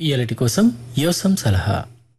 ఇయలటి కోసం యోసం సలహా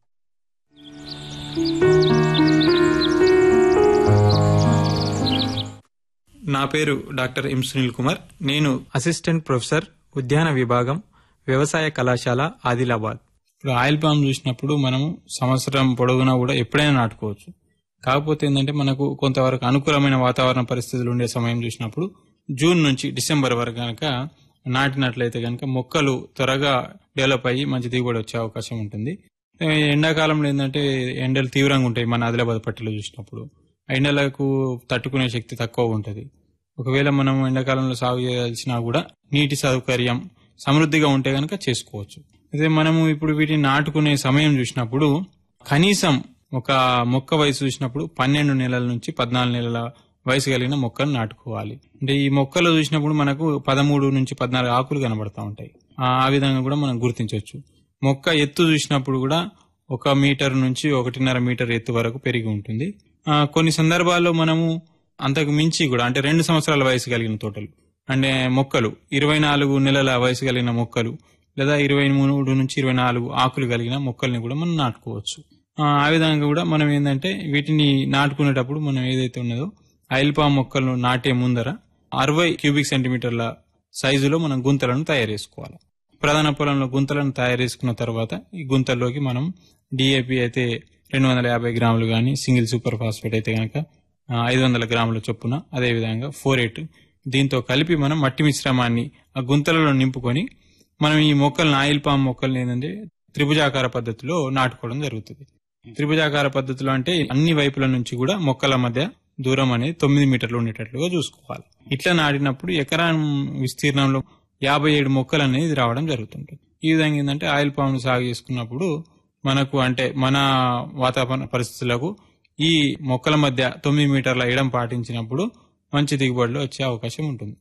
నా పేరు డాక్టర్ ఎం సునీల్ కుమార్ నేను అసిస్టెంట్ ప్రొఫెసర్ ఉద్యాన విభాగం వ్యవసాయ కళాశాల ఆదిలాబాద్ ఇప్పుడు ఆయిల్ పామ్ చూసినప్పుడు మనము సంవత్సరం పొడవునా కూడా ఎప్పుడైనా నాటుకోవచ్చు కాకపోతే ఏంటంటే మనకు కొంతవరకు అనుకూలమైన వాతావరణ పరిస్థితులు ఉండే సమయం చూసినప్పుడు జూన్ నుంచి డిసెంబర్ వరకు కనుక నాటినట్లయితే కనుక మొక్కలు త్వరగా డెవలప్ అయ్యి మంచి దిగుబడి వచ్చే అవకాశం ఉంటుంది ఏ, ఎండాకాలంలో ఏంటంటే ఎండలు తీవ్రంగా ఉంటాయి మన ఆదిలాబాద్ పట్టిలో చూసినప్పుడు ఆ ఎండలకు తట్టుకునే శక్తి తక్కువ ఉంటుంది ఒకవేళ మనం ఎండాకాలంలో సాగు చేయాల్సినా కూడా నీటి సౌకర్యం సమృద్ధిగా ఉంటే గనక చేసుకోవచ్చు అదే మనము ఇప్పుడు వీటిని నాటుకునే సమయం చూసినప్పుడు కనీసం ఒక మొక్క వయసు చూసినప్పుడు పన్నెండు నెలల నుంచి పద్నాలుగు నెలల వయసు కలిగిన మొక్కను నాటుకోవాలి అంటే ఈ మొక్కలు చూసినప్పుడు మనకు పదమూడు నుంచి పద్నాలుగు ఆకులు కనబడతా ఉంటాయి ఆ ఆ విధంగా కూడా మనం గుర్తించవచ్చు మొక్క ఎత్తు చూసినప్పుడు కూడా ఒక మీటర్ నుంచి ఒకటిన్నర మీటర్ ఎత్తు వరకు పెరిగి ఉంటుంది ఆ, కొన్ని సందర్భాల్లో మనము అంతకు మించి కూడా అంటే రెండు సంవత్సరాల వయసు కలిగిన తోటలు అంటే మొక్కలు ఇరవై నాలుగు నెలల వయసు కలిగిన మొక్కలు లేదా ఇరవై మూడు నుంచి ఇరవై నాలుగు ఆకులు కలిగిన మొక్కల్ని కూడా మనం నాటుకోవచ్చు ఆ ఆ విధంగా కూడా మనం ఏంటంటే వీటిని నాటుకునేటప్పుడు మనం ఏదైతే ఉన్నదో ఆయిల్ పామ్ మొక్కలను నాటే ముందర అరవై క్యూబిక్ సెంటీమీటర్ల సైజులో మనం గుంతలను తయారు చేసుకోవాలి ప్రధాన పొలంలో గుంతలను తయారు చేసుకున్న తర్వాత ఈ గుంతల్లోకి మనం డిఏపి అయితే రెండు వందల యాభై గ్రాములు కానీ సింగిల్ సూపర్ ఫాస్ఫేట్ అయితే కనుక ఐదు వందల గ్రాముల చొప్పున అదేవిధంగా ఫోర్ ఎయిట్ దీంతో కలిపి మనం మట్టి మిశ్రమాన్ని ఆ గుంతలలో నింపుకొని మనం ఈ మొక్కలను ఆయిల్ పామ్ మొక్కల్ని ఏంటంటే త్రిభుజాకార పద్ధతిలో నాటుకోవడం జరుగుతుంది త్రిభుజాకార పద్ధతిలో అంటే అన్ని వైపుల నుంచి కూడా మొక్కల మధ్య దూరం అనేది తొమ్మిది మీటర్లు ఉండేటట్లుగా చూసుకోవాలి ఇట్లా నాటినప్పుడు ఎకరం విస్తీర్ణంలో యాభై ఏడు మొక్కలు అనేది రావడం జరుగుతుంటుంది ఈ విధంగా ఏంటంటే ఆయిల్ పామ్ సాగు చేసుకున్నప్పుడు మనకు అంటే మన వాతావరణ పరిస్థితులకు ఈ మొక్కల మధ్య తొమ్మిది మీటర్ల ఇడం పాటించినప్పుడు మంచి దిగుబడులు వచ్చే అవకాశం ఉంటుంది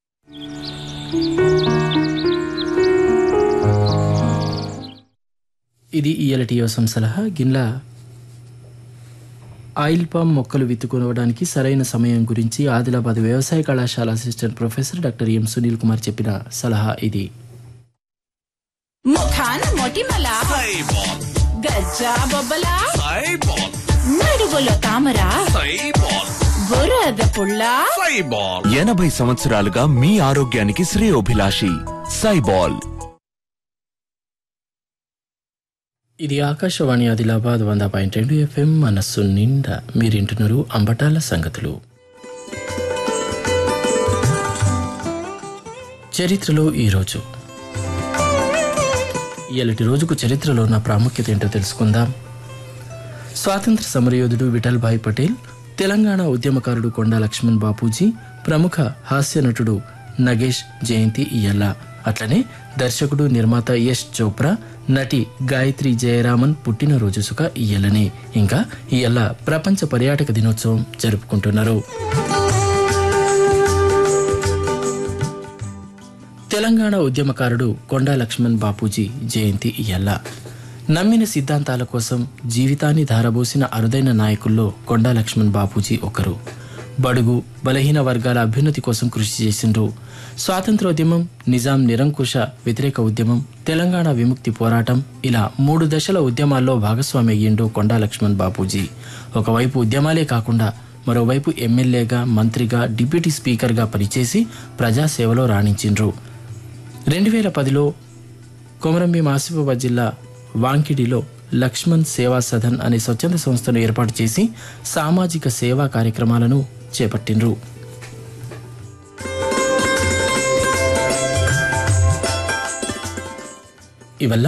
ఇది ఇయలటి యోసం సలహా గిన్లా ఆయిల్ పామ్ మొక్కలు విత్తుకోవడానికి సరైన సమయం గురించి ఆదిలాబాద్ వ్యవసాయ కళాశాల assistant professor doctor M Sunil Kumar చెప్పిన సలహా ఇది ముఖాన మొటిమల సైబాల్ గజ్జా బొబ్బల సైబాల్ నడుగులో తామర సైబాల్ బురద పుల్ల సైబాల్ ఎనభై సంవత్సరాలుగా మీ ఆరోగ్యానికి శ్రేయోభిలాషి సైబాల్ ఇది ఆకాశవాణి ఆదిలాబాద్ వంద పాయింట్ రెండు ఎఫ్ఎం మనస్సు నిండా మీరింటున్నారు అంబటాల సంగతులు చరిత్రలో ఈరోజు ఇయలటి రోజుకు చరిత్రలో ఉన్న ప్రాముఖ్యత ఏంటో తెలుసుకుందాం స్వాతంత్ర సమరయోధుడు విఠల్ భాయ్ పటేల్ తెలంగాణ ఉద్యమకారుడు కొండా లక్ష్మణ్ బాపూజీ ప్రముఖ హాస్య నటుడు నగేష్ జయంతి ఇయ్యల్ల అట్లనే దర్శకుడు నిర్మాత యశ్ చోప్రా నటి గాయత్రి జయరామన్ పుట్టినరోజు సుఖ ఇయ్యలనే ఇంకా ఇయ్యల్ల ప్రపంచ పర్యాటక దినోత్సవం జరుపుకుంటున్నారు తెలంగాణ ఉద్యమకారుడు కొండా లక్ష్మణ్ బాపూజీ జయంతి ఇయ్యల్ల నమ్మిన సిద్ధాంతాల కోసం జీవితాన్ని ధారబోసిన అరుదైన నాయకుల్లో కొండా లక్ష్మణ్ బాపూజీ ఒకరు బడుగు బలహీన వర్గాల అభ్యున్నతి కోసం కృషి చేసిండ్రు స్వాతంత్రోద్యమం నిజాం నిరంకుశ వ్యతిరేక ఉద్యమం తెలంగాణ విముక్తి పోరాటం ఇలా మూడు దశల ఉద్యమాల్లో భాగస్వామి అయ్యిండు కొండా లక్ష్మణ్ బాపూజీ ఒకవైపు ఉద్యమాలే కాకుండా మరోవైపు ఎమ్మెల్యేగా మంత్రిగా డిప్యూటీ స్పీకర్గా పనిచేసి ప్రజాసేవలో రాణించిండ్రు రెండు వేల పదిలో కొమరంభీం ఆసిఫాబాద్ జిల్లా వాంకిడిలో లక్ష్మణ్ సేవా సదన్ అనే స్వచ్ఛంద సంస్థను ఏర్పాటు చేసి సామాజిక సేవా కార్యక్రమాలను చేపట్టిండ్రు ఇవల్ల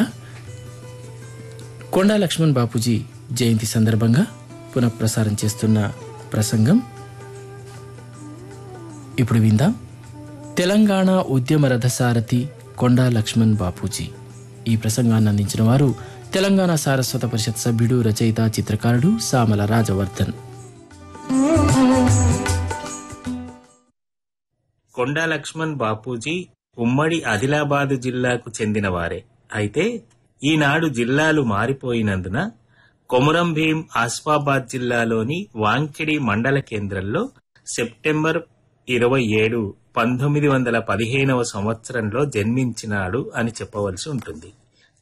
కొండా లక్ష్మణ్ బాపూజీ జయంతి సందర్భంగా పునఃప్రసారం చేస్తున్న ప్రసంగం ఇప్పుడు విందాం తెలంగాణ ఉద్యమ రథసారథి కొండా లక్ష్మణ్ బాపూజీ ఈ ప్రసంగాన్ని అందించిన వారు తెలంగాణ సారస్వత పరిషత్ సభ్యుడు రచయిత చిత్రకారుడు సామల రాజవర్ధన్ కొండా లక్ష్మణ్ బాపూజీ ఉమ్మడి ఆదిలాబాదు జిల్లాకు చెందినవారే అయితే ఈనాడు జిల్లాలు మారిపోయినందున కొమురం భీం ఆస్ఫాబాద్ జిల్లాలోని వాంకిడి మండల కేంద్రంలో సెప్టెంబర్ ఇరవై ఏడు పంతొమ్మిది వందల పదిహేనవ సంవత్సరంలో జన్మించినాడు అని చెప్పవలసి ఉంటుంది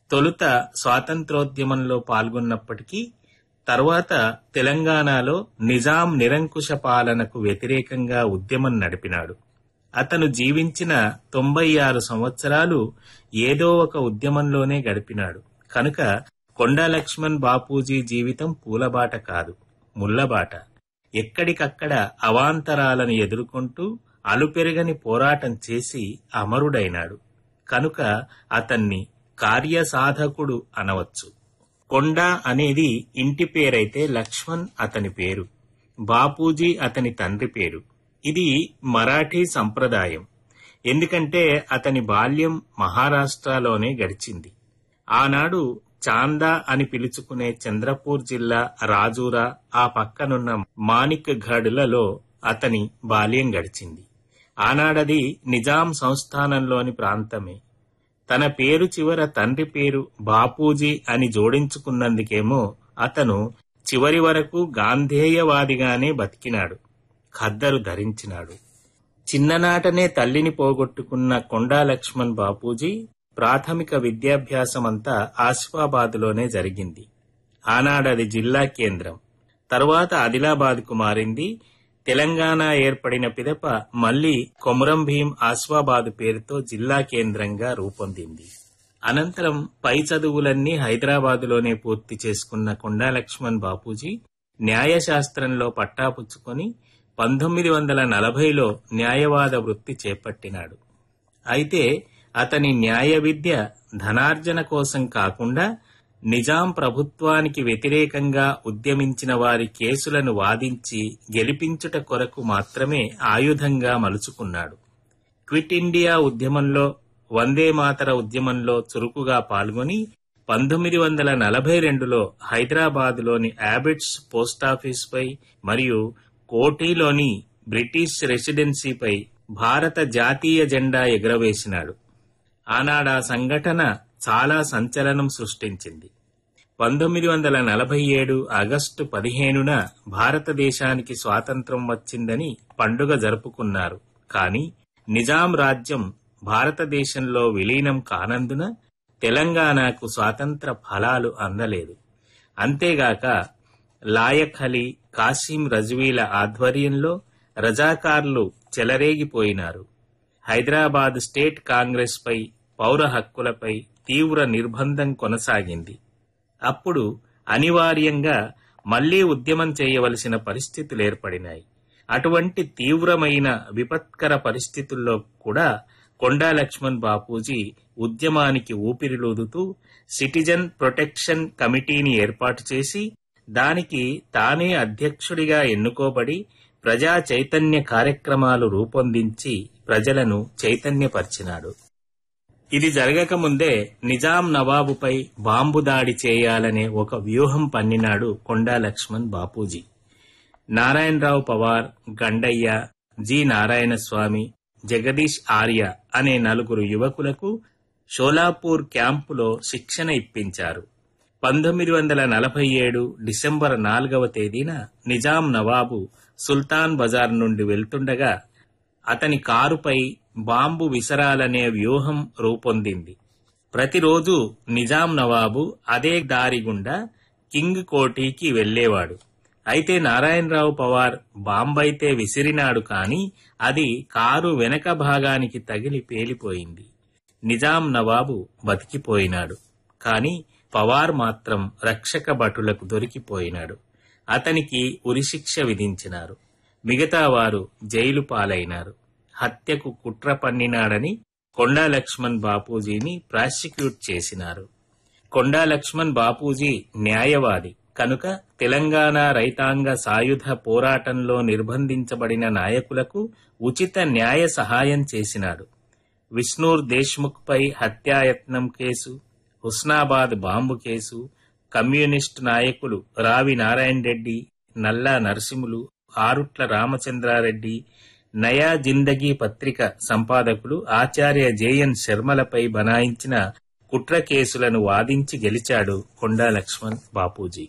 తొలుత స్వాతంత్రోద్యమంలో పాల్గొన్నప్పటికీ తర్వాత తెలంగాణలో నిజాం నిరంకుశ పాలనకు వ్యతిరేకంగా ఉద్యమం నడిపినాడు అతను జీవించిన తొంభై ఆరు సంవత్సరాలు ఏదో ఒక ఉద్యమంలోనే గడిపినాడు కనుక కొండా లక్ష్మణ్ బాపూజీ జీవితం పూలబాట కాదు ముల్లబాట ఎక్కడికక్కడ అవాంతరాలను ఎదుర్కొంటూ అలుపెరగని పోరాటం చేసి అమరుడైనాడు కనుక అతన్ని కార్యసాధకుడు అనవచ్చు కొండ అనేది ఇంటి పేరైతే లక్ష్మణ్ అతని పేరు బాపూజీ అతని తండ్రి పేరు ఇది మరాఠీ సంప్రదాయం ఎందుకంటే అతని బాల్యం మహారాష్ట్రలోనే గడిచింది ఆనాడు చాందా అని పిలుచుకునే చంద్రపూర్ జిల్లా రాజూరా ఆ పక్కనున్న మాణిక్ ఘడ్లలో అతని బాల్యం గడిచింది ఆనాడది నిజాం సంస్థానంలోని ప్రాంతమే తన పేరు చివర తండ్రి పేరు బాపూజీ అని జోడించుకున్నందుకేమో అతను చివరి వరకు గాంధేయవాదిగానే బతికినాడు ఖద్దరు ధరించినాడు చిన్ననాటనే తల్లిని పోగొట్టుకున్న కొండా లక్ష్మణ్ బాపూజీ ప్రాథమిక విద్యాభ్యాసమంతా ఆసిఫాబాద్లోనే జరిగింది ఆనాడది జిల్లా కేంద్రం తరువాత ఆదిలాబాద్కు మారింది తెలంగాణ ఏర్పడిన పిదప మళ్లీ కొమురం భీం ఆస్వాబాద్ పేరుతో జిల్లా కేంద్రంగా రూపొందింది అనంతరం పై చదువులన్నీ హైదరాబాదులోనే పూర్తి చేసుకున్న కొండా లక్ష్మణ్ బాపూజీ న్యాయశాస్త్రంలో పట్టాపుచ్చుకొని పంతొమ్మిది వందల నలభైలో న్యాయవాద వృత్తి చేపట్టినాడు అయితే అతని న్యాయ విద్య ధనార్జన కోసం కాకుండా నిజాం ప్రభుత్వానికి వ్యతిరేకంగా ఉద్యమించిన వారి కేసులను వాదించి గెలిపించుట కొరకు మాత్రమే ఆయుధంగా మలుచుకున్నాడు క్విట్ ఇండియా ఉద్యమంలో వందే మాతర ఉద్యమంలో చురుకుగా పాల్గొని పంతొమ్మిది వందల నలభై రెండులో హైదరాబాదులోని యాబిట్స్ పోస్టాఫీస్పై మరియు కోఠీలోని బ్రిటిష్ రెసిడెన్సీపై భారత జాతీయ జెండా ఎగురవేసినాడు ఆనాడా సంఘటన చాలా సంచలనం సృష్టించింది పంతొమ్మిది వందల నలభై ఏడు ఆగస్టు పదిహేనున భారతదేశానికి స్వాతంత్రం వచ్చిందని పండుగ జరుపుకున్నారు కానీ నిజాం రాజ్యం భారతదేశంలో విలీనం కానందున తెలంగాణకు స్వాతంత్ర ఫలాలు అందలేదు అంతేగాక లాయక్ అలీ కాసిం రజ్వీల ఆధ్వర్యంలో రజాకార్లు చెలరేగిపోయినారు హైదరాబాద్ స్టేట్ కాంగ్రెస్ పై పౌర హక్కులపై తీవ్ర నిర్బంధం కొనసాగింది అప్పుడు అనివార్యంగా మళ్లీ ఉద్యమం చేయవలసిన పరిస్థితులు ఏర్పడినాయి అటువంటి తీవ్రమైన విపత్కర పరిస్థితుల్లో కూడా కొండా లక్ష్మణ్ బాపూజీ ఉద్యమానికి ఊపిరిలూదుతూ సిటిజన్ ప్రొటెక్షన్ కమిటీని ఏర్పాటు చేసి దానికి తానే అధ్యక్షుడిగా ఎన్నుకోబడి ప్రజా చైతన్య కార్యక్రమాలు రూపొందించి ప్రజలను చైతన్యపరిచినాడు ఇది జరగకముందే నిజాం నవాబుపై బాంబు దాడి చేయాలనే ఒక వ్యూహం పన్నినాడు కొండా లక్ష్మణ్ బాపూజీ నారాయణరావు పవార్ గండయ్య జి నారాయణస్వామి జగదీష్ ఆర్య అనే నలుగురు యువకులకు షోలాపూర్ క్యాంపులో శిక్షణ ఇప్పించారు పంతొమ్మిది వందల నలభై ఏడు డిసెంబర్ నాలుగవ తేదీన నిజాం నవాబు సుల్తాన్ బజార్ నుండి వెళ్తుండగా అతని కారుపై బాంబు విసరాలనే వ్యూహం రూపొందింది ప్రతిరోజు నిజాం నవాబు అదే దారి గుండా కింగ్ కోటీకి వెళ్లేవాడు అయితే నారాయణరావు పవార్ బాంబైతే విసిరినాడు కాని అది కారు వెనక భాగానికి తగిలి పేలిపోయింది నిజాం నవాబు బతికిపోయినాడు కాని పవార్ మాత్రం రక్షక భటులకు దొరికిపోయినాడు అతనికి ఉరిశిక్ష విధించినారు మిగతా వారు జైలు పాలైనారు హత్యకు కుట్ర పన్నినాడని కొండా లక్ష్మణ్ బాపూజీని ప్రాసిక్యూట్ చేసినారు కొండా లక్ష్మణ్ బాపూజీ న్యాయవాది కనుక తెలంగాణ రైతాంగ సాయుధ పోరాటంలో నిర్బంధించబడిన నాయకులకు ఉచిత న్యాయ సహాయం చేసినాడు విష్ణూర్ దేశ్ముఖ్ పై హత్యాయత్నం case Husnabad bomb case communist నాయకులు రావి నారాయణ రెడ్డి నల్లా నరసింహులు ఆరుట్ల రామచంద్రారెడ్డి నయా జిందగీ పత్రిక సంపాదకులు ఆచార్య జేఎన్ శర్మలపై బనాయించిన కుట్ర కేసులను వాదించి గెలిచాడు కొండా లక్ష్మణ్ బాపూజీ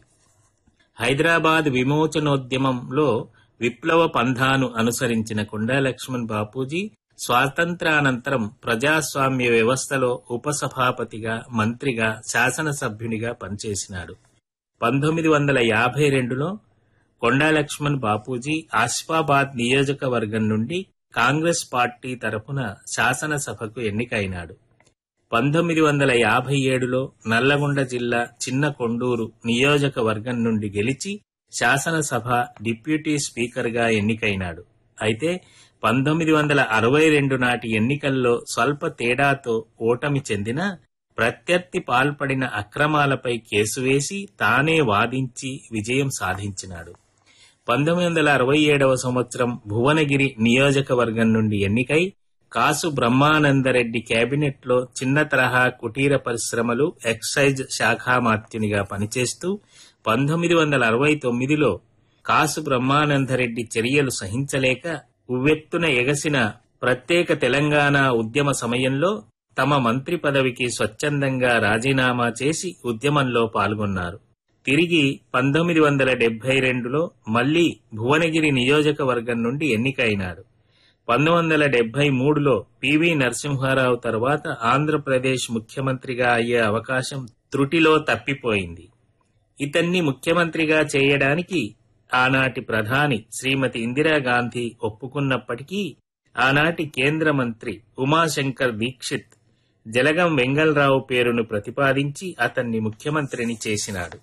హైదరాబాద్ విమోచనోద్యమంలో విప్లవ పంథాను అనుసరించిన కొండా లక్ష్మణ్ బాపూజీ స్వాతంత్రానంతరం ప్రజాస్వామ్య వ్యవస్థలో ఉపసభాపతిగా మంత్రిగా శాసనసభ్యునిగా పనిచేసినాడు పంతొమ్మిది వందల యాభై రెండులో కొండా లక్ష్మణ్ బాపూజీ ఆసిఫాబాద్ నియోజకవర్గం నుండి కాంగ్రెస్ పార్టీ తరపున శాసనసభకు ఎన్నికైనాడు పంతొమ్మిది వందల యాభై ఏడులో నల్లగొండ జిల్లా చిన్న కొండూరు నియోజకవర్గం నుండి గెలిచి శాసనసభ డిప్యూటీ స్పీకర్గా ఎన్నికైనాడు అయితే పంతొమ్మిది వందల అరవై రెండు నాటి ఎన్నికల్లో స్వల్ప తేడాతో ఓటమి చెందిన ప్రత్యర్థి పాల్పడిన అక్రమాలపై కేసు వేసి తానే వాదించి విజయం సాధించినాడు పంతొమ్మిది వందల అరవై ఏడవ సంవత్సరం భువనగిరి నియోజకవర్గం నుండి ఎన్నికై కాసు బ్రహ్మానందరెడ్డి కేబినెట్లో చిన్న తరహా కుటీర పరిశ్రమలు ఎక్సైజ్ శాఖామాత్యునిగా పనిచేస్తూ పంతొమ్మిది వందల అరవై తొమ్మిదిలో కాసు బ్రహ్మానందరెడ్డి చర్యలు సహించలేక ఉవ్వెత్తున ఎగసిన ప్రత్యేక తెలంగాణ ఉద్యమ సమయంలో తమ మంత్రి పదవికి స్వచ్ఛందంగా రాజీనామా చేసి ఉద్యమంలో పాల్గొన్నారు తిరిగి పంతొమ్మిది వందల డెబ్బై రెండులో మళ్లీ భువనగిరి నియోజకవర్గం నుండి ఎన్నికైనాడు పంతొమ్మిది వందల డెబ్బై మూడులో పివి నరసింహారావు తర్వాత ఆంధ్రప్రదేశ్ ముఖ్యమంత్రిగా అయ్యే అవకాశం త్రుటిలో తప్పిపోయింది ఇతన్ని ముఖ్యమంత్రిగా చేయడానికి ఆనాటి ప్రధాని శ్రీమతి ఇందిరాగాంధీ ఒప్పుకున్నప్పటికీ ఆనాటి కేంద్ర మంత్రి ఉమాశంకర్ దీక్షిత్ జలగం వెంగళరావు పేరును ప్రతిపాదించి అతన్ని ముఖ్యమంత్రిని చేసినాడు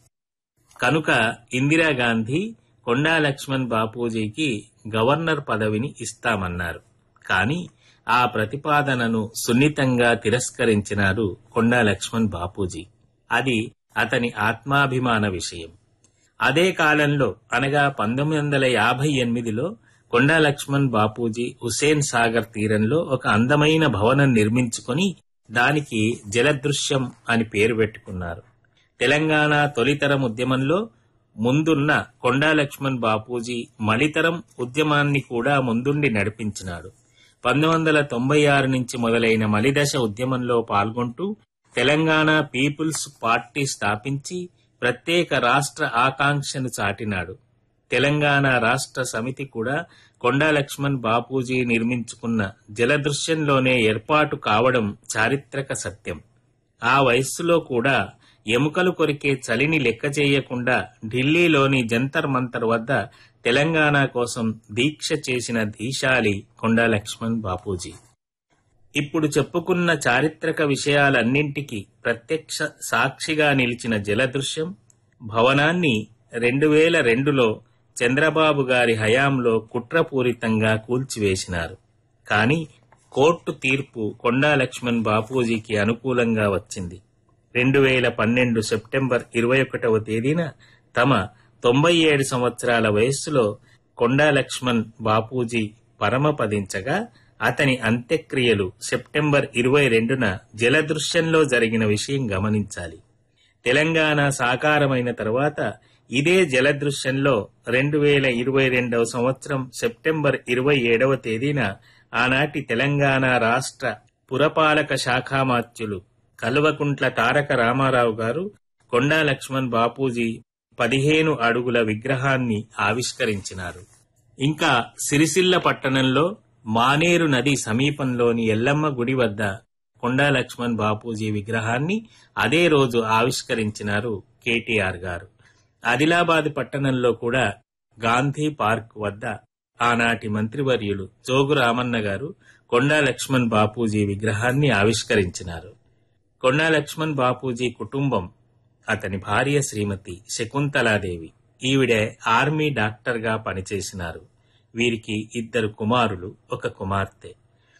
కనుక ఇందిరాగాంధీ కొండా లక్ష్మణ్ బాపూజీకి గవర్నర్ పదవిని ఇస్తామన్నారు కాని ఆ ప్రతిపాదనను సున్నితంగా తిరస్కరించినారు కొండా లక్ష్మణ్ బాపూజీ అది అతని ఆత్మాభిమాన విషయం అదే కాలంలో అనగా పంతొమ్మిది వందల యాభై ఎనిమిదిలో కొండా లక్ష్మణ్ బాపూజీ హుసేన్ సాగర్ తీరంలో ఒక అందమైన భవనం నిర్మించుకొని దానికి జలదృశ్యం అని పేరు పెట్టుకున్నారు తెలంగాణ తొలితరం ఉద్యమంలో ముందున్న కొండా లక్ష్మణ్ బాపూజీ మలితరం ఉద్యమాన్ని కూడా ముందుండి నడిపించినాడు పంతొమ్మిది వందల తొంభై ఆరు నుంచి మొదలైన మలిదశ ఉద్యమంలో పాల్గొంటూ తెలంగాణ పీపుల్స్ పార్టీ స్థాపించి ప్రత్యేక రాష్ట్ర ఆకాంక్షను చాటినాడు తెలంగాణ రాష్ట్ర సమితి కూడా కొండా లక్ష్మణ్ బాపూజీ నిర్మించుకున్న జలదృశ్యంలోనే ఏర్పాటు కావడం చారిత్రక సత్యం ఆ వయస్సులో కూడా ఎముకలు కొరికే చలిని లెక్క చేయకుండా ఢిల్లీలోని జంతర్ మంతర్ వద్ద తెలంగాణ కోసం దీక్ష చేసిన ధీశాలి కొండా లక్ష్మణ్ బాపూజీ ఇప్పుడు చెప్పుకున్న చారిత్రక విషయాలన్నింటికీ ప్రత్యక్ష సాక్షిగా నిలిచిన జలదృశ్యం భవనాన్ని రెండు వేల రెండులో చంద్రబాబు గారి హయాంలో కుట్రపూరితంగా కూల్చివేసినారు కాని కోర్టు తీర్పు కొండా లక్ష్మణ్ బాపూజీకి అనుకూలంగా వచ్చింది రెండు వేల పన్నెండు సెప్టెంబర్ ఇరవై ఒకటవ తేదీన తమ తొంభై ఏడు సంవత్సరాల వయస్సులో కొండా లక్ష్మణ్ బాపూజీ పరమపదించగా అతని అంత్యక్రియలు సెప్టెంబర్ ఇరవై రెండున జలదృశ్యంలో జరిగిన విషయం గమనించాలి తెలంగాణ సాకారమైన తర్వాత ఇదే జలదృశ్యంలో రెండు వేల ఇరవై రెండవ సంవత్సరం సెప్టెంబర్ ఇరవై ఏడవ తేదీన ఆనాటి తెలంగాణ రాష్ట్ర పురపాలక శాఖామాత్యులు కల్వకుంట్ల తారక రామారావు గారు కొండా లక్ష్మణ్ బాపూజీ పదిహేను అడుగుల విగ్రహాన్ని ఆవిష్కరించినారు ఇంకా సిరిసిల్ల పట్టణంలో మానేరు నది సమీపంలోని ఎల్లమ్మ గుడి వద్ద కొండా లక్ష్మణ్ బాపూజీ విగ్రహాన్ని అదే రోజు ఆవిష్కరించినారు కేటీఆర్ గారు ఆదిలాబాద్ పట్టణంలో కూడా గాంధీ పార్క్ వద్ద ఆనాటి మంత్రివర్యులు జోగు రామన్న గారు కొండా లక్ష్మణ్ బాపూజీ విగ్రహాన్ని ఆవిష్కరించినారు కొండా లక్ష్మణ్ బాపూజీ కుటుంబం అతని భార్య శ్రీమతి శకుంతలాదేవి ఈవిడే ఆర్మీ డాక్టర్గా పనిచేసినారు వీరికి ఇద్దరు కుమారులు ఒక కుమార్తె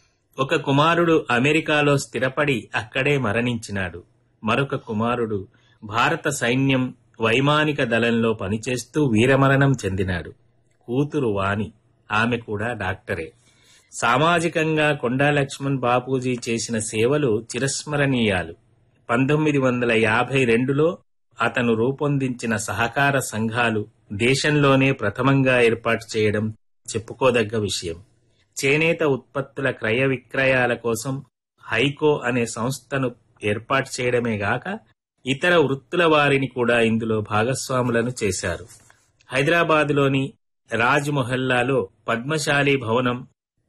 ఒక కుమారుడు అమెరికాలో స్థిరపడి అక్కడే మరణించినాడు మరొక కుమారుడు భారత సైన్యం వైమానిక దళంలో పనిచేస్తూ వీరమరణం చెందినాడు కూతురు వాణి ఆమె కూడా డాక్టరే సామాజికంగా కొండా లక్ష్మణ్ బాపూజీ చేసిన సేవలు చిరస్మరణీయాలు పంతొమ్మిది వందల యాభై రెండులో అతను రూపొందించిన సహకార సంఘాలు దేశంలోనే ప్రథమంగా ఏర్పాటు చేయడం చెప్పుకోదగ్గ విషయం చేనేత ఉత్పత్తుల క్రయ విక్రయాల కోసం హైకో అనే సంస్థను ఏర్పాటు చేయడమే గాక ఇతర వృత్తుల వారిని కూడా ఇందులో భాగస్వాములను చేశారు హైదరాబాదులోని రాజ్ మొహల్లాలో పద్మశాలి భవనం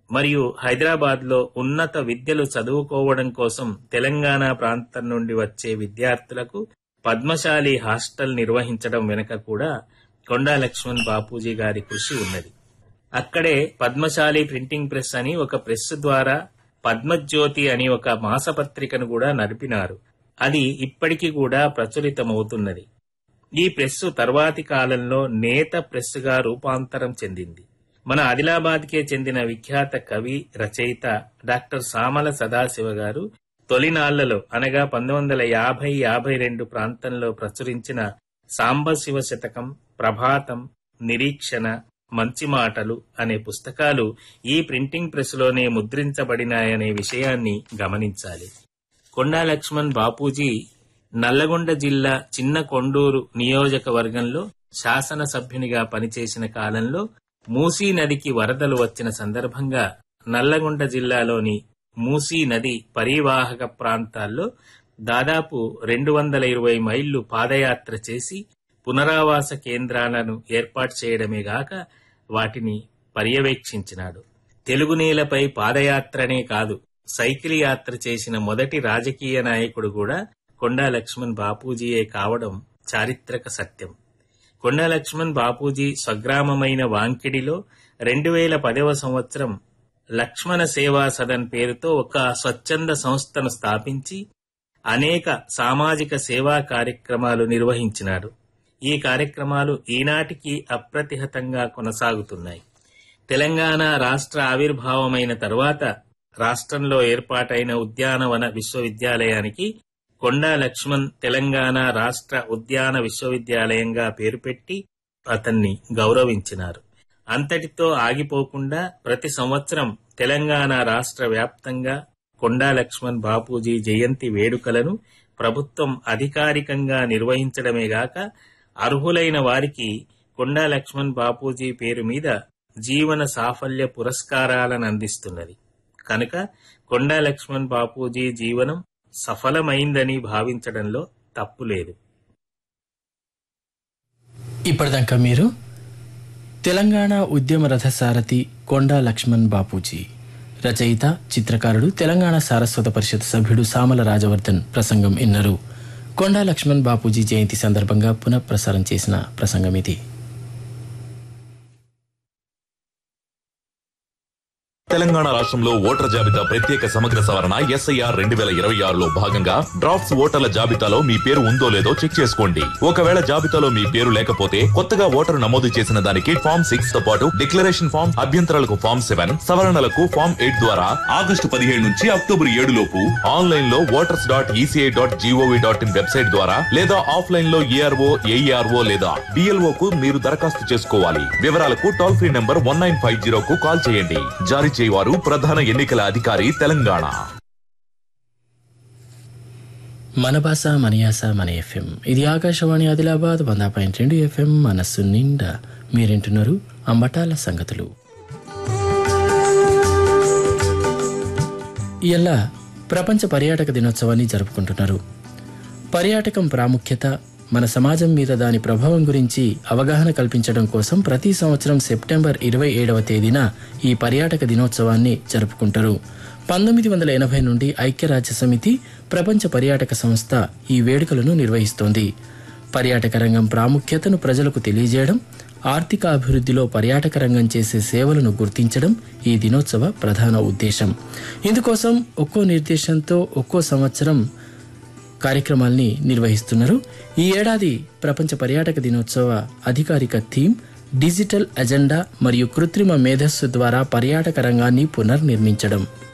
మరియు హైదరాబాద్ లో ఉన్నత విద్యలు చదువుకోవడం కోసం తెలంగాణ ప్రాంతం నుండి వచ్చే విద్యార్థులకు పద్మశాలి హాస్టల్ నిర్వహించడం వెనుక కూడా కొండా లక్ష్మణ్ బాపూజీ గారి కృషి ఉన్నది అక్కడే పద్మశాలి ప్రింటింగ్ ప్రెస్ అని ఒక ప్రెస్ ద్వారా పద్మజ్యోతి అని ఒక మాసపత్రికను కూడా నడిపినారు అది ఇప్పటికీ కూడా ప్రచురితమవుతున్నది ఈ ప్రెస్సు తర్వాతి కాలంలో నేత ప్రెస్సుగా రూపాంతరం చెందింది మన ఆదిలాబాద్కే చెందిన విఖ్యాత కవి రచయిత డాక్టర్ సామల సదాశివ గారు తొలినాళ్లలో అనగా పంతొమ్మిది వందల యాభై యాభై రెండు ప్రాంతంలో ప్రచురించిన సాంబశివ శతకం ప్రభాతం నిరీక్షణ మంచి మాటలు అనే పుస్తకాలు ఈ ప్రింటింగ్ ప్రెస్లోనే ముద్రించబడినాయనే విషయాన్ని గమనించాలి కొండా లక్ష్మణ్ బాపూజీ నల్లగొండ జిల్లా చిన్న కొండూరు నియోజకవర్గంలో శాసనసభ్యునిగా పనిచేసిన కాలంలో మూసీ నదికి వరదలు వచ్చిన సందర్భంగా నల్లగొండ జిల్లాలోని మూసీ నది పరివాహక ప్రాంతాల్లో దాదాపు రెండు వందల ఇరవై మైళ్లు పాదయాత్ర చేసి పునరావాస కేంద్రాలను ఏర్పాటు చేయడమే గాక వాటిని పర్యవేక్షించినాడు తెలుగు నేలపై పాదయాత్రనే కాదు సైకిల్ యాత్ర చేసిన మొదటి రాజకీయ నాయకుడు కూడా కొండా లక్ష్మణ్ బాపూజీయే కావడం చారిత్రక సత్యం కొండా లక్ష్మణ్ బాపూజీ స్వగ్రామమైన వాంకిడిలో రెండు వేల పదవ సంవత్సరం లక్ష్మణ సేవా సదన్ పేరుతో ఒక స్వచ్ఛంద సంస్థను స్థాపించి అనేక సామాజిక సేవా కార్యక్రమాలు నిర్వహించినాడు ఈ కార్యక్రమాలు ఈనాటికి అప్రతిహతంగా కొనసాగుతున్నాయి తెలంగాణ రాష్ట్ర ఆవిర్భావమైన తర్వాత రాష్ట్రంలో ఏర్పాటైన ఉద్యానవన విశ్వవిద్యాలయానికి కొండా లక్ష్మణ్ తెలంగాణ రాష్ట్ర ఉద్యాన విశ్వవిద్యాలయంగా పేరు పెట్టి అతన్ని గౌరవించినారు అంతటితో ఆగిపోకుండా ప్రతి సంవత్సరం తెలంగాణ రాష్ట్ర వ్యాప్తంగా కొండా లక్ష్మణ్ బాపూజీ జయంతి వేడుకలను ప్రభుత్వం అధికారికంగా నిర్వహించడమే గాక అర్హులైన వారికి కొండా లక్ష్మణ్ బాపూజీ పేరు మీద జీవన సాఫల్య పురస్కారాలను అందిస్తున్నది కనుక కొండా లక్ష్మణ్ బాపూజీ జీవనం సఫలమైందని భావించడంలో తప్పు లేదు ఇప్పటిదాకా మీరు తెలంగాణ ఉద్యమ రథసారథి కొండా లక్ష్మణ్ బాపూజీ రచయిత చిత్రకారుడు తెలంగాణ సారస్వత పరిషత్ సభ్యుడు సామల రాజవర్ధన్ ప్రసంగం విన్నారు కొండా లక్ష్మణ్ బాపూజీ జయంతి సందర్భంగా పునఃప్రసారం చేసిన ప్రసంగం ఇది తెలంగాణ రాష్ట్రంలో ఓటర్ల జాబితా ప్రత్యేక సమగ్ర సవరణ ఎస్ఐఆర్ రెండు వేల ఇరవై ఆరులో భాగంగా డ్రాఫ్ట్స్ ఓటర్ల జాబితాలో మీ పేరు ఉందో లేదో చెక్ చేసుకోండి ఒకవేళ జాబితాలో మీ పేరు లేకపోతే కొత్తగా ఓటరు నమోదు చేసిన దానికి ఫామ్ సిక్స్ తో పాటు డిక్లరేషన్ ఫామ్ అభ్యంతరాలకు ఫామ్ సెవెన్ సవరణలకు ఫామ్ ఎయిట్ ద్వారా ఆగస్టు పదిహేడు నుంచి అక్టోబర్ ఏడు లోపు ఆన్లైన్ లో voters dot ECI dot GOV dot in website ద్వారా లేదా ఆఫ్లైన్ లో ఏఆర్ఓ ఏఈఆర్ఓ లేదా బిఎల్ఓ కు మీరు దరఖాస్తు చేసుకోవాలి వివరాలకు toll free number one nine five zero కు కాల్ చేయండి జారీ చేయవారు ప్రధాన ఎన్నికల అధికారి తెలంగాణ మన భాష మన యాస మన ఎఫ్ఎం ఇది ఆకాశవాణి ఆదిలాబాద్ వంద పాయింట్ రెండు ఎఫ్ఎం మనస్సు నిండా మీరింటున్నారు అంబటాల సంగతులు ఇలా ప్రపంచ పర్యాటక దినోత్సవాన్ని జరుపుకుంటున్నారు పర్యాటకం ప్రాముఖ్యత మన సమాజం మీద దాని ప్రభావం గురించి అవగాహన కల్పించడం కోసం ప్రతి సంవత్సరం సెప్టెంబర్ ఇరవై ఏడవ తేదీన ఈ పర్యాటక దినోత్సవాన్ని జరుపుకుంటారు పంతొమ్మిది వందల ఎనభై నుండి ఐక్యరాజ్య సమితి ప్రపంచ పర్యాటక సంస్థ ఈ వేడుకలను నిర్వహిస్తోంది పర్యాటక రంగం ప్రాముఖ్యతను ప్రజలకు తెలియజేయడం ఆర్థిక అభివృద్ధిలో పర్యాటక రంగం చేసే సేవలను గుర్తించడం ఈ దినోత్సవ ప్రధాన ఉద్దేశం ఇందుకోసం ఒక్కో నిర్దేశంతో ఒక్కో సంవత్సరం కార్యక్రమాల్ని నిర్వహిస్తున్నారు ఈ ఏడాది ప్రపంచ పర్యాటక దినోత్సవ అధికారిక థీమ్ డిజిటల్ అజెండా మరియు కృత్రిమ మేధస్సు ద్వారా పర్యాటక రంగాన్ని పునర్నిర్మించడం